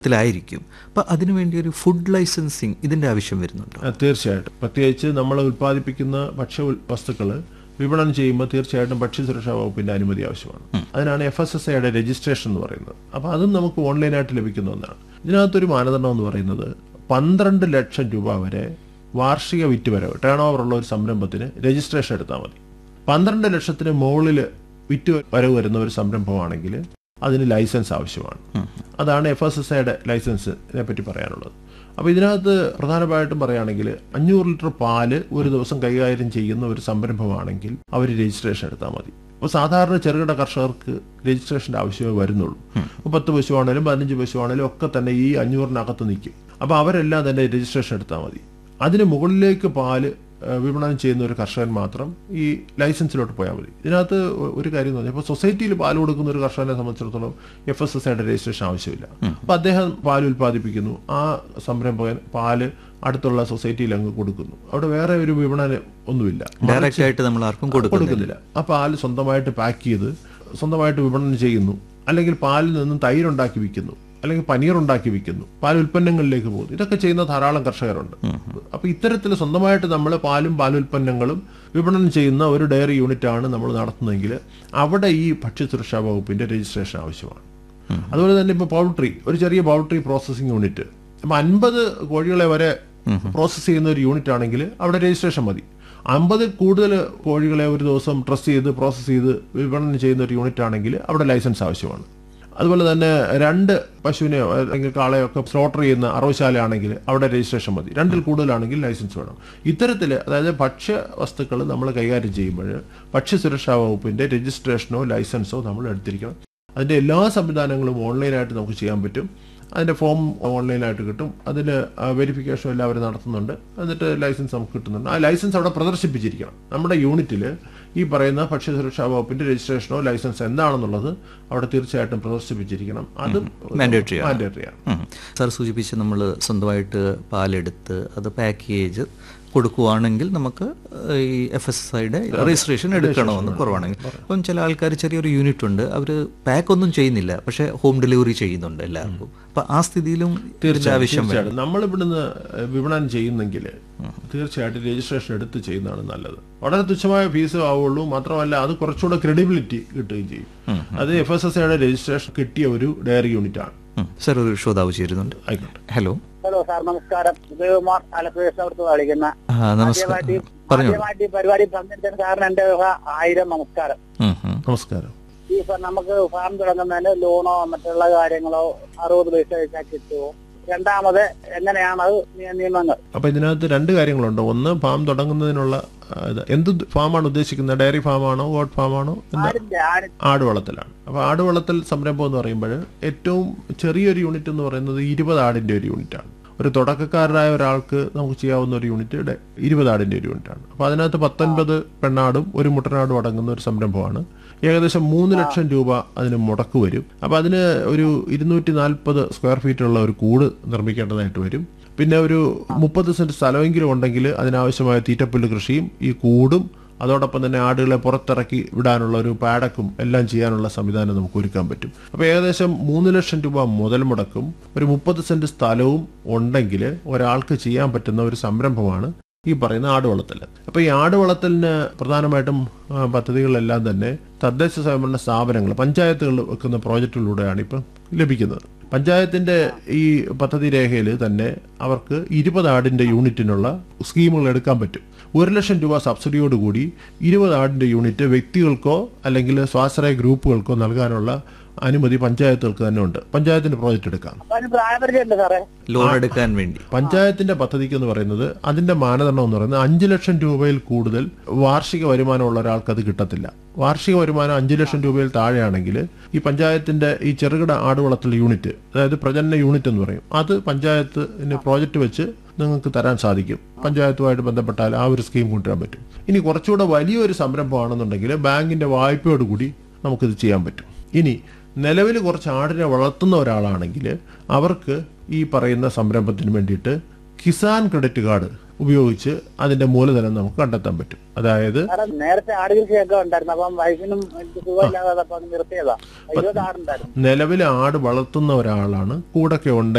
ത്തിലായിരിക്കും അപ്പം അതിനുവേണ്ടി ഒരു ഫുഡ് ലൈസൻസിങ് ഇതിൻ്റെ ആവശ്യം വരുന്നുണ്ടോ ആ, തീർച്ചയായിട്ടും പ്രത്യേകിച്ച് നമ്മൾ ഉൽപ്പാദിപ്പിക്കുന്ന ഭക്ഷ്യ ഉൽ- വസ്തുക്കള് വിപണനം ചെയ്യുമ്പോൾ തീർച്ചയായിട്ടും ഭക്ഷ്യസുരക്ഷാ വകുപ്പിന്റെ അനുമതി ആവശ്യമാണ് അതിനാണ് എഫ് എസ് എസ് ഐയുടെ രജിസ്ട്രേഷൻ എന്ന് പറയുന്നത് അപ്പോൾ അതും നമുക്ക് ഓൺലൈനായിട്ട് ലഭിക്കുന്ന ഒന്നാണ് ഇതിനകത്തൊരു മാനദണ്ഡം എന്ന് പറയുന്നത് പന്ത്രണ്ട് ലക്ഷം രൂപ വരെ വാർഷിക വിറ്റുവരവ് ടേൺ ഓവർ ഉള്ള ഒരു സംരംഭത്തിന് രജിസ്ട്രേഷൻ എടുത്താൽ മതി പന്ത്രണ്ട് ലക്ഷത്തിന് മുകളിൽ വിറ്റ് വരവ് വരുന്ന ഒരു സംരംഭമാണെങ്കിൽ അതിന് ലൈസൻസ് ആവശ്യമാണ് അതാണ് എഫ് എസ് എസ് ഐയുടെ ലൈസൻസിനെ പറ്റി പറയാനുള്ളത് അപ്പോൾ ഇതിനകത്ത് പ്രധാനമായിട്ടും പറയുകയാണെങ്കിൽ അഞ്ഞൂറ് ലിറ്റർ പാല് ഒരു ദിവസം കൈകാര്യം ചെയ്യുന്ന ഒരു സംരംഭമാണെങ്കിൽ അവർ രജിസ്ട്രേഷൻ എടുത്താൽ മതി അപ്പോൾ സാധാരണ ചെറുകിട കർഷകർക്ക് രജിസ്ട്രേഷൻ്റെ ആവശ്യമേ വരുന്നുള്ളൂ ഇപ്പോൾ പത്ത് പശുവാണേലും പതിനഞ്ച് പശുവാണേലും ഒക്കെ തന്നെ ഈ അഞ്ഞൂറിനകത്ത് നിൽക്കും അപ്പോൾ അവരെല്ലാം തന്നെ രജിസ്ട്രേഷൻ എടുത്താൽ മതി അതിന് മുകളിലേക്ക് പാല് ഏഹ്, വിപണനം ചെയ്യുന്ന ഒരു കർഷകൻ മാത്രം ഈ ലൈസൻസിലോട്ട് പോയാൽ മതി ഇതിനകത്ത് ഒ- ഒരു കാര്യം എന്ന് പറഞ്ഞാൽ ഇപ്പോൾ സൊസൈറ്റിയിൽ പാൽ കൊടുക്കുന്ന ഒരു കർഷകനെ സംബന്ധിച്ചിടത്തോളം എഫ് എസ് എസ് ഐയുടെ രജിസ്ട്രേഷൻ ആവശ്യമില്ല അപ്പോൾ അദ്ദേഹം പാൽ ഉൽപ്പാദിപ്പിക്കുന്നു ആ സംരംഭകൻ പാല് അടുത്തുള്ള സൊസൈറ്റിയിൽ അങ്ങ് കൊടുക്കുന്നു അവിടെ വേറെ ഒരു വിപണനം ഒന്നുമില്ല ഡയറക്റ്റ് ആയിട്ട് നമ്മൾ ആർക്കും കൊടുക്കുന്നില്ല കൊടുക്കുന്നില്ല ആ പാല് സ്വന്തമായിട്ട് പാക്ക് ചെയ്ത് സ്വന്തമായിട്ട് വിപണനം ചെയ്യുന്നു അല്ലെങ്കിൽ പാലിൽ നിന്നും തൈരുണ്ടാക്കി വിൽക്കുന്നു അല്ലെങ്കിൽ പനീർ ഉണ്ടാക്കി വിൽക്കുന്നു പാൽ ഉൽപ്പന്നങ്ങളിലേക്ക് പോകുന്നു ഇതൊക്കെ ചെയ്യുന്ന ധാരാളം കർഷകരുണ്ട് അപ്പൊ ഇത്തരത്തിൽ സ്വന്തമായിട്ട് നമ്മൾ പാലും പാലുൽപ്പന്നങ്ങളും വിപണനം ചെയ്യുന്ന ഒരു ഡയറി യൂണിറ്റ് ആണ് നമ്മൾ നടത്തുന്നതെങ്കിൽ അവിടെ ഈ ഭക്ഷ്യസുരക്ഷാ വകുപ്പിന്റെ രജിസ്ട്രേഷൻ ആവശ്യമാണ് അതുപോലെ തന്നെ ഇപ്പോൾ പൗൾട്രി ഒരു ചെറിയ പൗൾട്രി പ്രോസസ്സിംഗ് യൂണിറ്റ് അപ്പം അൻപത് കോഴികളെ വരെ പ്രോസസ്സ് ചെയ്യുന്ന ഒരു യൂണിറ്റ് ആണെങ്കിൽ അവിടെ രജിസ്ട്രേഷൻ മതി അമ്പതിൽ കൂടുതൽ കോഴികളെ ഒരു ദിവസം ട്രസ് ചെയ്ത് പ്രോസസ്സ് ചെയ്ത് വിപണനം ചെയ്യുന്ന ഒരു യൂണിറ്റ് ആണെങ്കിൽ അവിടെ ലൈസൻസ് ആവശ്യമാണ് അതുപോലെ തന്നെ രണ്ട് പശുവിനെയോ അല്ലെങ്കിൽ കാളയോ ഒക്കെ സ്ലോട്ടർ ചെയ്യുന്ന അറവശാല ആണെങ്കിൽ അവിടെ രജിസ്ട്രേഷൻ മതി രണ്ടിൽ കൂടുതലാണെങ്കിൽ ലൈസൻസ് വേണം ഇത്തരത്തിൽ അതായത് ഭക്ഷ്യ വസ്തുക്കൾ നമ്മൾ കൈകാര്യം ചെയ്യുമ്പോൾ ഭക്ഷ്യസുരക്ഷാ വകുപ്പിന്റെ രജിസ്ട്രേഷനോ ലൈസൻസോ നമ്മൾ എടുത്തിരിക്കണം അതിന്റെ എല്ലാ സംവിധാനങ്ങളും ഓൺലൈനായിട്ട് നമുക്ക് ചെയ്യാൻ പറ്റും അതിന്റെ ഫോം ഓൺലൈനായിട്ട് കിട്ടും അതിന് വെരിഫിക്കേഷൻ എല്ലാം അവർ നടത്തുന്നുണ്ട് എന്നിട്ട് ലൈസൻസ് നമുക്ക് കിട്ടുന്നുണ്ട് ആ ലൈസൻസ് അവിടെ പ്രദർശിപ്പിച്ചിരിക്കണം നമ്മുടെ യൂണിറ്റിൽ ഈ പറയുന്ന ഭക്ഷ്യസുരക്ഷാ വകുപ്പിന്റെ രജിസ്ട്രേഷനോ ലൈസൻസ് എന്താണെന്നുള്ളത് അവിടെ തീർച്ചയായിട്ടും പ്രദർശിപ്പിച്ചിരിക്കണം അതും Mandatory ആണ്. മാൻഡേറ്ററി ആണ് ഉം. സാർ സൂചിപ്പിച്ച് നമ്മൾ സ്വന്തമായിട്ട് പാലെടുത്ത് അത് പാക്കേജ് കൊടുക്കുവാണെങ്കിൽ നമുക്ക് ഈ എഫ് എസ് എസ് ഐയുടെ രജിസ്ട്രേഷൻ എടുക്കണമെന്ന് കുറവാണെങ്കിൽ അപ്പം ചില ആൾക്കാർ ചെറിയൊരു യൂണിറ്റ് ഉണ്ട് അവർ പാക്ക് ഒന്നും ചെയ്യുന്നില്ല പക്ഷേ ഹോം ഡെലിവറി ചെയ്യുന്നുണ്ട് എല്ലാവർക്കും അപ്പം ആ സ്ഥിതിയിലും ഇതിന്റെ ആവശ്യം വരും. തീർച്ചയായിട്ടും നമ്മൾ ഇവിടുന്ന് വിപണനം ചെയ്യുന്നെങ്കിൽ തീർച്ചയായിട്ടും രജിസ്ട്രേഷൻ എടുത്ത് ചെയ്യുന്നതാണ് നല്ലത് വളരെ തുച്ഛമായ ഫീസ് ആവുള്ളൂ മാത്രമല്ല അത് കുറച്ചുകൂടെ ക്രെഡിബിലിറ്റി കിട്ടുകയും ചെയ്യും അത് എഫ് എസ് എസ് ഐയുടെ രജിസ്ട്രേഷൻ കിട്ടിയ ഒരു ഡയറി യൂണിറ്റ് ആണ് ഉം. സാർ ഒരു ശ്രോതാവ് ചേരുന്നുണ്ട് ആയിക്കോട്ടെ ഹലോ ഹലോ സാർ നമസ്കാരം ഉദയകുമാർ ആലപ്പുഴത്ത് കളിക്കുന്ന ആ നമസ്കാരം ആദ്യമായിട്ട് പറഞ്ഞോളൂ ആദ്യമായിട്ട് ഈ പരിപാടി പങ്കെടുത്തതിന് സാറിന് എന്റെ വക ആയിരം നമസ്കാരം ഉം, ഉം. നമസ്കാരം ഈ ഇപ്പൊ നമുക്ക് ഫാം തുടങ്ങുന്നതിന് ലോണോ മറ്റുള്ള കാര്യങ്ങളോ അറുപത് പൈസ വെച്ചാൽ കിട്ടുമോ രണ്ടാമത് എങ്ങനെയാണ് അത് നിയ- നിയമങ്ങൾ അപ്പൊ ഇതിനകത്ത് രണ്ട് കാര്യങ്ങളുണ്ട് ഒന്ന് ഫാം തുടങ്ങുന്നതിനുള്ള ആ, ഇത് എന്ത് ഫാമാണ് ഉദ്ദേശിക്കുന്നത് ഡയറി ഫാമാണോ ഗോഡ് ഫാമാണോ എന്താ ആടിന്റെ ആട് ആട് വളർത്തലാണ് അപ്പോൾ ആട് വളർത്തൽ സംരംഭം എന്ന് പറയുമ്പോൾ ഏറ്റവും ചെറിയൊരു യൂണിറ്റ് എന്ന് പറയുന്നത് ഇരുപത് ആടിന്റെ ഒരു യൂണിറ്റാണ് ഒരു തുടക്കക്കാരനായ ഒരാൾക്ക് നമുക്ക് ചെയ്യാവുന്ന ഒരു യൂണിറ്റ് ഡെ- ഇരുപത് ആടിന്റെ ഒരു യൂണിറ്റാണ് അപ്പോൾ അതിനകത്ത് പത്തൊൻപത് പെണ്ണാടും ഒരു മുട്ടനാടും അടങ്ങുന്ന ഒരു സംരംഭമാണ് ഏകദേശം മൂന്ന് ലക്ഷം രൂപ അതിന് മുടക്ക് വരും അപ്പോൾ അതിന് ഒരു ഇരുന്നൂറ്റി നാൽപ്പത് സ്ക്വയർ ഫീറ്റുള്ള ഒരു കൂട് നിർമ്മിക്കേണ്ടതായിട്ട് വരും പിന്നെ ഒരു മുപ്പത് സെന്റ് സ്ഥലമെങ്കിലും ഉണ്ടെങ്കിൽ അതിനാവശ്യമായ തീറ്റപ്പുല്ല് കൃഷിയും ഈ കൂടും അതോടൊപ്പം തന്നെ ആടുകളെ പുറത്തിറക്കി വിടാനുള്ള ഒരു പാടക്കും എല്ലാം ചെയ്യാനുള്ള സംവിധാനം നമുക്ക് ഒരുക്കാൻ പറ്റും അപ്പോൾ ഏകദേശം മൂന്ന് ലക്ഷം രൂപ മുതൽ മുടക്കും ഒരു മുപ്പത് സെന്റ് സ്ഥലവും ഉണ്ടെങ്കിൽ ഒരാൾക്ക് ചെയ്യാൻ പറ്റുന്ന ഒരു സംരംഭമാണ് ഈ പറയുന്ന ആട് വളർത്തൽ അപ്പോൾ ഈ ആട് വളർത്തലിന് പ്രധാനമായിട്ടും ആ, പദ്ധതികളെല്ലാം തന്നെ തദ്ദേശ സ്വയംഭരണ സ്ഥാപനങ്ങൾ പഞ്ചായത്തുകൾ വെക്കുന്ന പ്രോജക്റ്റുകളിലൂടെയാണ് ഇപ്പം ലഭിക്കുന്നത് പഞ്ചായത്തിന്റെ ഈ പദ്ധതി രേഖയിൽ തന്നെ അവർക്ക് ഇരുപത് ആടിന്റെ യൂണിറ്റിനുള്ള സ്കീമുകൾ എടുക്കാൻ പറ്റും ഒരു ലക്ഷം രൂപ സബ്സിഡിയോടുകൂടി ഇരുപത് ആടിന്റെ യൂണിറ്റ് വ്യക്തികൾക്കോ അല്ലെങ്കിൽ സ്വാശ്രയ ഗ്രൂപ്പുകൾക്കോ നൽകാനുള്ള അനുമതി പഞ്ചായത്തുകൾക്ക് തന്നെ ഉണ്ട് പഞ്ചായത്തിന്റെ പ്രോജക്റ്റ് എടുക്കാം അപ്പൊ അതിന് പ്രായപരിധി ഉണ്ട് സാറേ ലോൺ എടുക്കാൻ വേണ്ടി പഞ്ചായത്തിന്റെ പദ്ധതിക്ക് എന്ന് പറയുന്നത് അതിന്റെ മാനദണ്ഡം എന്ന് പറയുന്നത് അഞ്ചു ലക്ഷം രൂപയിൽ കൂടുതൽ വാർഷിക വരുമാനമുള്ള ഒരാൾക്ക് അത് കിട്ടത്തില്ല വാർഷിക വരുമാനം അഞ്ചു ലക്ഷം രൂപയിൽ താഴെയാണെങ്കിൽ ഈ പഞ്ചായത്തിന്റെ ഈ ചെറുകിട ആടുവളർത്തൽ യൂണിറ്റ് അതായത് പ്രജനന യൂണിറ്റ് എന്ന് പറയും അത് പഞ്ചായത്തിന് പ്രോജക്റ്റ് വെച്ച് നിങ്ങൾക്ക് തരാൻ സാധിക്കും പഞ്ചായത്തുമായിട്ട് ബന്ധപ്പെട്ടാൽ ആ ഒരു സ്കീം കൊണ്ടുവരാൻ പറ്റും ഇനി കുറച്ചുകൂടെ വലിയൊരു സംരംഭമാണെന്നുണ്ടെങ്കിൽ ബാങ്കിന്റെ വായ്പയോടുകൂടി നമുക്കിത് ചെയ്യാൻ പറ്റും ഇനി നിലവിൽ കുറച്ച് ആടിനെ വളർത്തുന്ന ഒരാളാണെങ്കിൽ അവർക്ക് ഈ പറയുന്ന സംരംഭത്തിന് വേണ്ടിയിട്ട് കിസാൻ ക്രെഡിറ്റ് കാർഡ് ഉപയോഗിച്ച് അതിന്റെ മൂലധനം നമുക്ക് കണ്ടെത്താൻ പറ്റും അതായത് കാരണം നേരത്തെ ആട് കൃഷിയൊക്കെ ഉണ്ടായിരുന്നു അപ്പം വൈഫിനും എനിക്ക് സുഖമില്ലാതെ അപ്പൊ അത് നിർത്തിയതാ ഇരുപത് ആടുണ്ടായിരുന്നു നിലവിൽ ആട് വളർത്തുന്ന ഒരാളാണ് കൂടൊക്കെ ഉണ്ടെങ്കിൽ